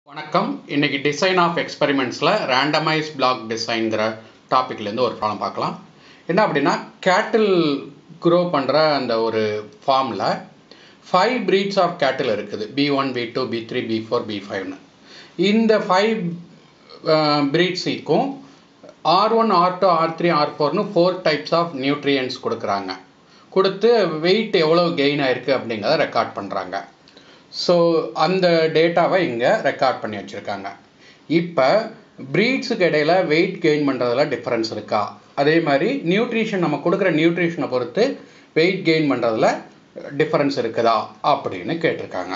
வணக்கம் இன்னைக்கு design of எக்ஸ்பெரிமெண்ட்ஸில் ரேண்டமைஸ் பிளாக் டிசைன்கிற டாப்பிக்லேருந்து ஒரு ப்ராப்ளம் பார்க்கலாம் என்ன அப்படின்னா கேட்டில் க்ரோ பண்ணுற அந்த ஒரு ஃபார்மில் ஃபைவ் breeds ஆஃப் கேட்டில் இருக்குது B one B two B three B four B ஃபைவ்னு இந்த ஃபைவ் ப்ரீட்ஸுக்கும் R one R two R three R ஃபோர்னு ஃபோர் டைப்ஸ் ஆஃப் நியூட்ரியன்ஸ் கொடுக்குறாங்க கொடுத்து வெயிட் எவ்வளோ கெயின் ஆயிருக்கு அப்படிங்கிறத ரெக்கார்ட் பண்ணுறாங்க ஸோ அந்த டேட்டாவை இங்கே ரெக்கார்ட் பண்ணி வச்சுருக்காங்க இப்போ ப்ரீட்ஸுக்கு இடையில வெயிட் கெயின் பண்ணுறதுல டிஃப்ரென்ஸ் இருக்கா அதே மாதிரி நியூட்ரிஷன் நம்ம கொடுக்குற நியூட்ரிஷனை பொறுத்து வெயிட் கெயின் பண்ணுறதுல டிஃப்ரென்ஸ் இருக்குதா அப்படின்னு கேட்டிருக்காங்க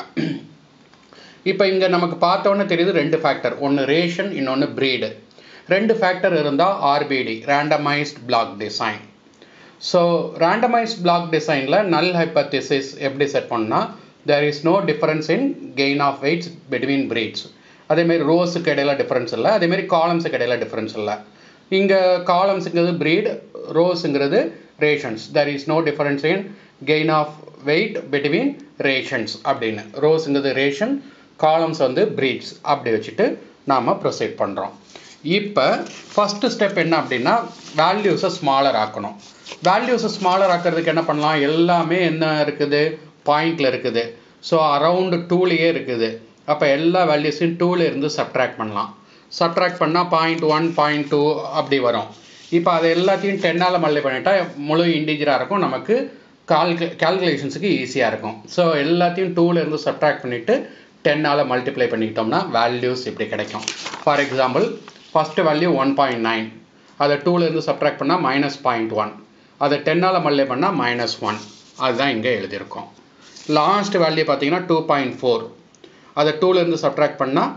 இப்போ இங்கே நமக்கு பார்த்தோன்னே தெரியுது ரெண்டு ஃபேக்டர் ஒன்று ரேஷன் இன்னொன்று ப்ரீடு ரெண்டு ஃபேக்டர் இருந்தால் RBD randomised block design so randomised block டிசைனில் நல் ஹைப்பத்திசிஸ் எப்படி செட் பண்ணால் there is no difference in gain of weights between breeds அதேமாரி ரோஸுக்கு இடையில டிஃப்ரென்ஸ் இல்லை அதேமாரி காலம்ஸுக்கு இடையில டிஃப்ரென்ஸ் இல்லை இங்கே காலம்ஸுங்கிறது ப்ரீட் ரோஸுங்கிறது rations there is no difference in gain of weight between rations அப்படின்னு ரோஸுங்கிறது ரேஷன் காலம்ஸ் வந்து ப்ரீட்ஸ் அப்படி வச்சுட்டு நாம் ப்ரொசீட் பண்ணுறோம் இப்போ ஃபஸ்ட்டு ஸ்டெப் என்ன அப்படின்னா வேல்யூஸை ஸ்மாலர் ஆக்கணும் வேல்யூஸை ஸ்மாலர் ஆக்கிறதுக்கு என்ன பண்ணலாம் எல்லாமே என்ன இருக்குது பாயிண்டில் இருக்குது ஸோ அரவுண்டு டூலேயே இருக்குது அப்போ எல்லா வேல்யூஸையும் டூவில் இருந்து சப்ட்ராக்ட் பண்ணலாம் சப்ட்ராக்ட் பண்ணால் பாயிண்ட் ஒன் பாயிண்ட் டூ அப்படி வரும் இப்போ அதை எல்லாத்தையும் டென்னால் மல்டி பண்ணிட்டா முழு இண்டிஜராக இருக்கும் நமக்கு கால்கு கால்குலேஷன்ஸுக்கு ஈஸியாக இருக்கும் ஸோ எல்லாத்தையும் டூவில் இருந்து சப்ட்ராக்ட் பண்ணிவிட்டு டென்னால் மல்டிப்ளை பண்ணிக்கிட்டோம்னா வேல்யூஸ் இப்படி கிடைக்கும் for example first value one point nine அதை டூலேருந்து சப்ட்ராக்ட் பண்ணால் மைனஸ் பாயிண்ட் ஒன் அதை டென்னால் மல்டிப்ளை பண்ணால் மைனஸ் ஒன் அதுதான் இங்கே எழுதியிருக்கோம் லாஸ்ட் வேல்யூ பார்த்தீங்கன்னா டூ பாயிண்ட் ஃபோர் அதை டூலேருந்து சப்ட்ராக்ட் பண்ணால்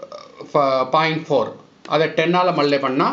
பாயிண்ட் ஃபோர் அதை டென்னால் மல்டிப்ளை பண்ணால்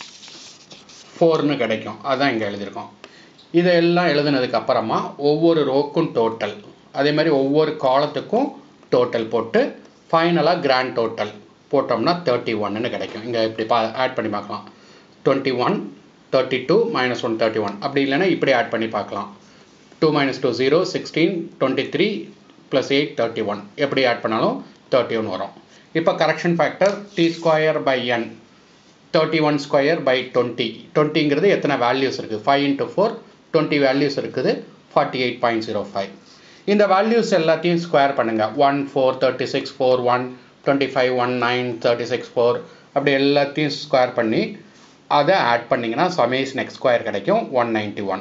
ஃபோர்னு கிடைக்கும் அதுதான் இங்கே எழுதியிருக்கோம் இதெல்லாம் எழுதுனதுக்கு அப்புறமா ஒவ்வொரு ரோக்கும் டோட்டல் அதே மாதிரி ஒவ்வொரு காலத்துக்கும் டோட்டல் போட்டு ஃபைனலாக கிராண்ட் டோட்டல் போட்டோம்னா தேர்ட்டி ஒன்னு கிடைக்கும் இங்கே இப்படி பா ஆட் பண்ணி பார்க்கலாம் twenty one thirty two minus one thirty one அப்படி இல்லைன்னா இப்படி ஆட் பண்ணி பார்க்கலாம் two minus two zero sixteen twenty three plus eight thirty one எப்படி ஆட் பண்ணாலும் தேர்ட்டி ஒன் வரும் இப்போ correction factor T square by N thirty one square by twenty டுவெண்ட்டிங்கிறது எத்தனை வேல்யூஸ் இருக்குது five into four twenty values இருக்குது forty eight point zero five இந்த values எல்லாத்தையும் ஸ்கொயர் பண்ணுங்கள் one four thirty six four one twenty five one nine thirty six four அப்படி எல்லாத்தையும் square பண்ணி அதை ஆட் பண்ணிங்கன்னா சமேஸ் நெக்ஸ்ட் ஸ்கொயர் கிடைக்கும் ஒன் நைன்ட்டி ஒன்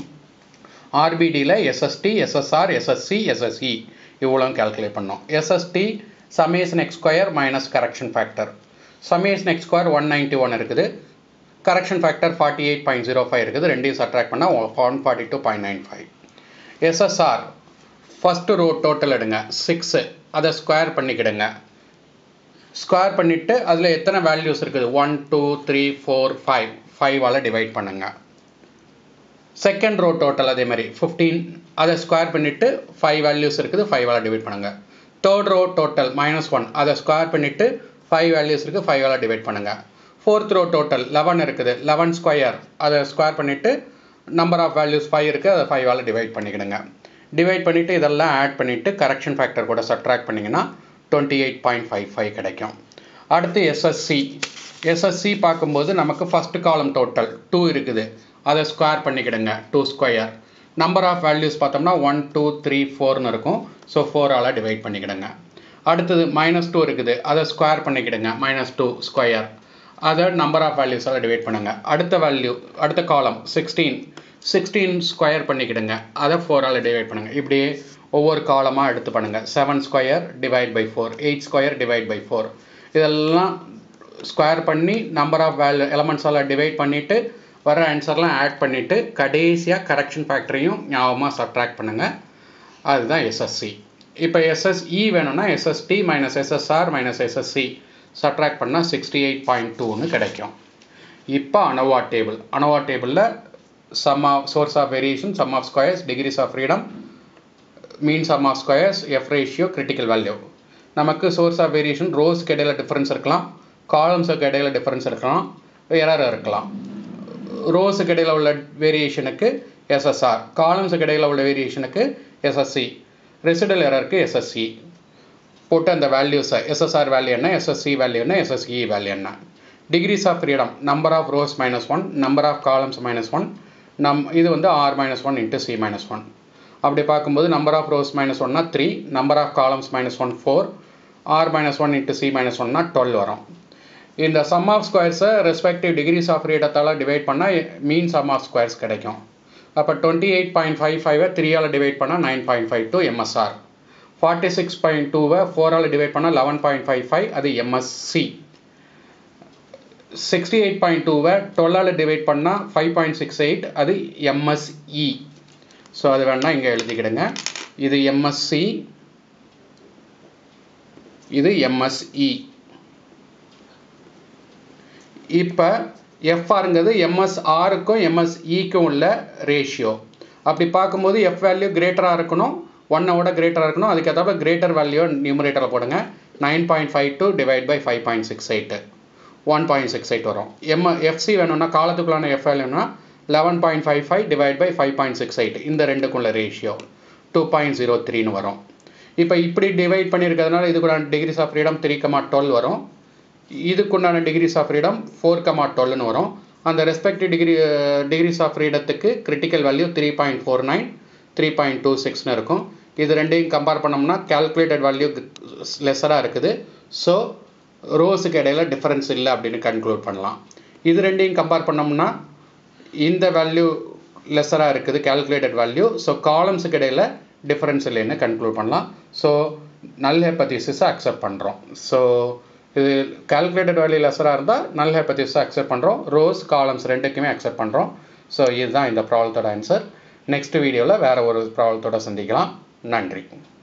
ஆர்பிடியில் எஸ்எஸ்டி எஸ்எஸ்ஆர் எஸ்எஸ்சி எஸ்எஸ்இ இவ்வளோ கேல்குலேட் பண்ணோம் SST sums next square minus correction factor sums next square one ninety one இருக்குது correction factor forty eight point zero five இருக்குது ரெண்டையும் subtract பண்ணால் one forty two point nine five SSR first row total எடுங்க six அதை square பண்ணிக்கிடுங்க square பண்ணிவிட்டு அதில் எத்தனை வேல்யூஸ் இருக்குது one two three four five ஃபைவால் டிவைட் பண்ணுங்கள் செகண்ட் ரோ டோட்டல் அதே மாதிரி ஃபிஃப்டீன் அதை ஸ்கொயர் பண்ணிவிட்டு ஃபைவ் வேல்யூஸ் இருக்குது ஃபைவால் டிவைட் பண்ணுங்கள் third row total minus one அதை ஸ்கொயர் பண்ணிவிட்டு ஃபைவ் வேல்யூஸ் இருக்குது ஃபைவால் டிவைட் பண்ணுங்கள் ஃபோர்த் ரோ டோட்டல் லெவன் இருக்குது லெவன் ஸ்கொயர் அதை ஸ்கொயர் பண்ணிவிட்டு நம்பர் ஆஃப் வேல்யூஸ் ஃபைவ் இருக்குது அதை ஃபைவால் டிவைட் பண்ணிக்கிடுங்க டிவைட் பண்ணிவிட்டு இதெல்லாம் ஆட் பண்ணிவிட்டு கரெக்ஷன் ஃபேக்டர் கூட சப்ட்ராக்ட் பண்ணிங்கன்னா twenty eight point five five கிடைக்கும் அடுத்து எஸ்எஸ்சி எஸ்எஸ்சி பார்க்கும்போது நமக்கு ஃபஸ்ட்டு காலம் டோட்டல் டூ இருக்குது அதை ஸ்கொயர் பண்ணிக்கிடுங்க two square number of values பார்த்தோம்னா ஒன் டூ த்ரீ ஃபோர்னு இருக்கும் ஸோ ஃபோரால் டிவைட் பண்ணிக்கிடுங்க அடுத்தது மைனஸ் டூ இருக்குது அதை ஸ்கொயர் பண்ணிக்கிடுங்க மைனஸ் டூ ஸ்கொயர் அதை நம்பர் ஆஃப் வேல்யூஸால் டிவைட் பண்ணுங்கள் அடுத்த வேல்யூ அடுத்த காலம் சிக்ஸ்டீன் சிக்ஸ்டீன் ஸ்கொயர் பண்ணிக்கிடுங்க அதை ஃபோரால் டிவைட் பண்ணுங்கள் இப்படியே ஒவ்வொரு காலமாக எடுத்து பண்ணுங்கள் seven square divide by four eight square divide by four இதெல்லாம் ஸ்கொயர் பண்ணி நம்பர் ஆஃப் வேல்யூ எலமெண்ட்ஸால் டிவைட் பண்ணிவிட்டு வர ஆன்சர்லாம் ஆட் பண்ணிவிட்டு கடைசியாக கரெக்ஷன் ஃபேக்டரையும் ஞாபகமாக சப்ட்ராக்ட் பண்ணுங்கள் அதுதான் எஸ்எஸ்சி இப்போ எஸ்எஸ்இ வேணும்னா SST minus SSR minus SSC subtract பண்ணால் சிக்ஸ்டி எயிட் பாயிண்ட் டூன்னு கிடைக்கும் இப்போ அனோவா டேபிள் அனோவா டேபிளில் sum of source of variation sum of squares degrees of freedom mean sum of squares F ratio critical value நமக்கு source of variation ரோஸ்க்கு இடையில difference இருக்கலாம் காலம்ஸுக்கு இடையில டிஃப்ரென்ஸ் இருக்கலாம் எரர் இருக்கலாம் ரோஸுக்கு இடையில உள்ள வேரியேஷனுக்கு எஸ்எஸ்ஆர் காலம்ஸுக்கு இடையில உள்ள வேரியேஷனுக்கு எஸ்எஸ்சி ரெசிடல் எரருக்கு எஸ்எஸ்சி போட்டு அந்த வேல்யூஸை எஸ்எஸ்ஆர் வேல்யூ என்ன எஸ்எஸ்சி வேல்யூ என்ன எஸ்எஸ்இ வேல்யூ என்ன degrees of freedom number of rows minus one number of columns minus one நம் இது வந்து R minus one into C minus one அப்படி பார்க்கும்போது நம்பர் ஆஃப் ரோஸ் மைனஸ் ஒன்னா three number of columns minus one four R minus one into C minus ஒன்னா twelve வரும் இந்த sum of ஸ்கொயர்ஸை respective degrees of ஃப்ரீடத்தால் டிவைட் பண்ணால் mean sum of squares கிடைக்கும் அப்போ டுவெண்ட்டி எயிட் பாயிண்ட் ஃபைவ் ஃபைவை த்ரீயால் டிவைட் பண்ணால் nine point five two MSR forty six point டூவை ஃபோரால் டிவைட் பண்ணால் லெவன் பாயிண்ட் ஃபைவ் ஃபைவ் அது எம்எஸ்சி சிக்ஸ்டி எயிட் பாயிண்ட் டூவை டுவெல்லால் டிவைட் பண்ணால் ஃபைவ் பாயிண்ட் சிக்ஸ் எயிட் அது எம்எஸ்இ ஸோ அது வேணால் இங்கே எழுதிக்கிடுங்க இது எம்எஸ்சி இது எம்எஸ்இ இப்போ எஃப்ஆருங்கிறது எம்எஸ்ஆருக்கும் எம்எஸ்இக்கும் உள்ள ரேஷியோ அப்படி பார்க்கும்போது எஃப் வேல்யூ கிரேட்டராக இருக்கணும் ஒன்னை விட கிரேட்டராக இருக்கணும் அதுக்கேற்றாப்ப கிரேட்டர் வேல்யூ நியூமரேட்டரில் போடுங்க nine point five two divide by five point six eight one point six eight வரும் எம் எஃப்சி வேணும்னா காலத்துக்குள்ளான எஃப் வேல்யூனா eleven point five five divide by five point six eight இந்த ரெண்டுக்குள்ள ரேஷியோ டூ பாயிண்ட் ஜீரோ த்ரீன்னு வரும் இப்போ இப்படி டிவைட் பண்ணியிருக்கிறதுனால இதுக்குண்டான degrees of freedom three comma twelve வரும் இதுக்குண்டான degrees of freedom four comma டுவெல்னு வரும் அந்த ரெஸ்பெக்டிவ் டிகிரி டிகிரிஸ் ஆஃப் ஃப்ரீடத்துக்கு critical value three point four nine three point two சிக்ஸ்னு இருக்கும் இது ரெண்டையும் கம்பேர் பண்ணோம்னா கேல்குலேட்டட் வேல்யூ லெஸராக இருக்குது ஸோ ரோஸுக்கு இடையில டிஃப்ரென்ஸ் இல்லை அப்படின்னு கன்க்ளூட் பண்ணலாம் இது ரெண்டையும் கம்பேர் பண்ணோம்னா இந்த வேல்யூ லெஸராக இருக்குது கேல்குலேட்டட் வேல்யூ ஸோ காலம்ஸுக்கு இடையில டிஃப்ரென்ஸ் இல்லைன்னு கன்க்ளூட் பண்ணலாம் ஸோ நல் ஹெப்பத்திசிஸை அக்செப்ட் பண்ணுறோம் ஸோ இது கால்குலேட்டட் வேல்யூ லெஸராக இருந்தால் நல் ஹெப்பத்திஸை அக்செப்ட் பண்ணுறோம் ரோஸ் காலம்ஸ் ரெண்டுக்குமே அக்செப்ட் பண்ணுறோம் ஸோ இதுதான் இந்த ப்ராப்ளத்தோட ஆன்சர் நெக்ஸ்ட் வீடியோவில் வேறு ஒரு ப்ராப்ளத்தோட சந்திக்கலாம் நன்றி